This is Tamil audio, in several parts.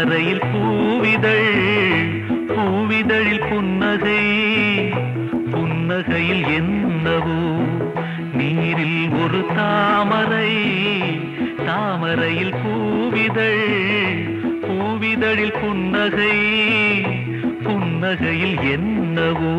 தாமரையில் பூவிதழ் பூவிதழில் புன்னகை புன்னகையில் என்னவோ நீரில் ஒரு தாமரை தாமரையில் பூவிதழ் பூவிதழில் புன்னகை புன்னகையில் என்னவோ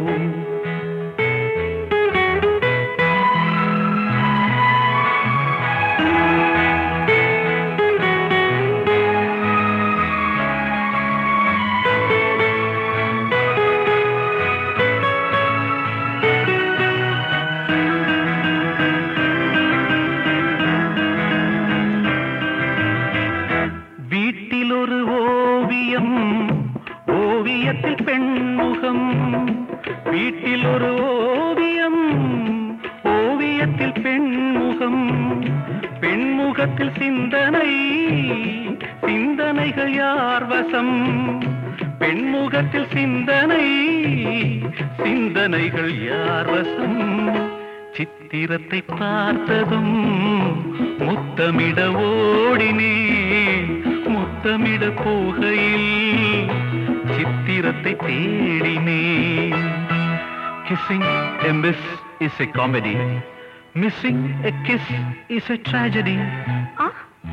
வீட்டில் ஒரு ஓவியம் ஓவியத்தில் பெண்முகம் வீட்டில் ஒரு ஓவியம் ஓவியத்தில் பெண்முகம் பெண்முகத்தில் சிந்தனை சிந்தனைகள் யார் வசம் பெண்முகத்தில் சிந்தனை சிந்தனைகள் யார் வசம் சித்திரத்தை பார்த்ததும் முத்தமிட ஓடினேன் முத்தமிட போகையில் சித்திரத்தை தேடினேன் Kissing a miss is a comedy. Missing a kiss is a tragedy. ஆ?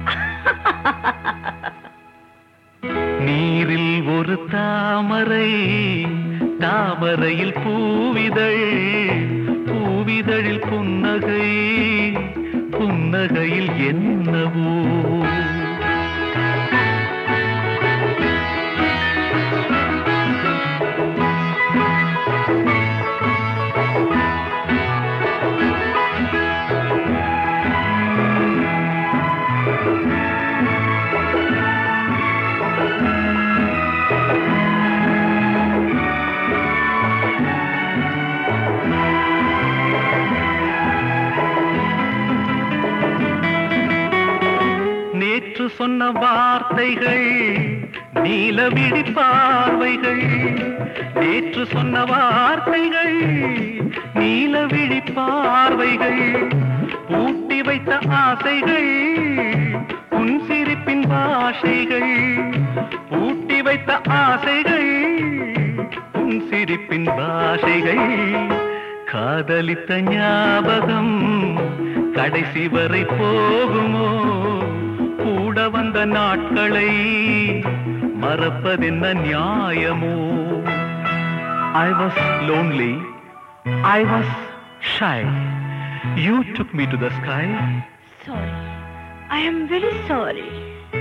நீரில் ஒரு தாமரை தாமரையில் பூவிதழ் பூவிதழில் புன்னகை புன்னகையில் என்னவோ நேற்று சொன்ன வார்த்தைகள் நீலவிழி பார்வைகள் நேற்று சொன்ன வார்த்தைகள் நீலவிழி பார்வைகள் பூட்டி வைத்த ஆசைகள் உன் சிரிப்பின் பாஷைகள் பூட்டி வைத்த ஆசைகள் உன் சிரிப்பின் பாஷைகள் காதலித்த ஞாபகம் கடைசி வரை போகுமோ கூட வந்த நாட்களை மறப்பதென்ன நியாயமோ I was lonely I was shy you took me to the sky Sorry. I am very sorry.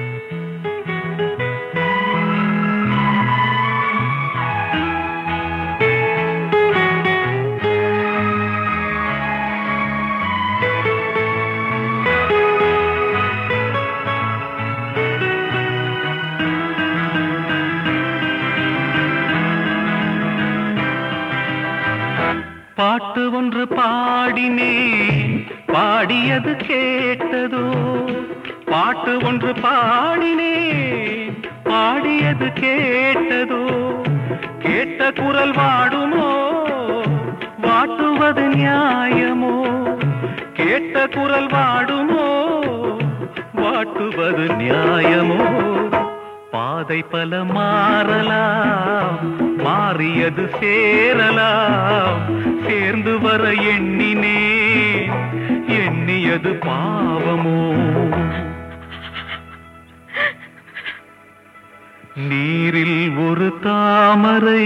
பாட்டு ஒன்று பாடினேன் பாடியது கேட்டதோ பாட்டு ஒன்று பாடினேன் பாடியது கேட்டதோ கேட்ட குரல் வாடுமோ வாட்டுவது நியாயமோ கேட்ட குரல் வாடுமோ வாட்டுவது நியாயமோ பாதை பல மாறலாம் மாறியது சேரலாம் சேர்ந்து வர எண்ணினே எண்ணியது பாவமோ நீரில் ஒரு தாமரை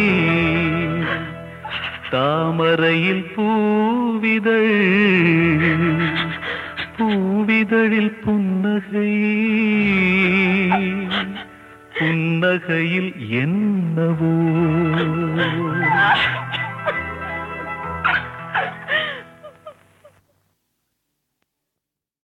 தாமரையில் பூவிதழ் பூவிதழில் புன்னகை புன்னகையில் என்னவோ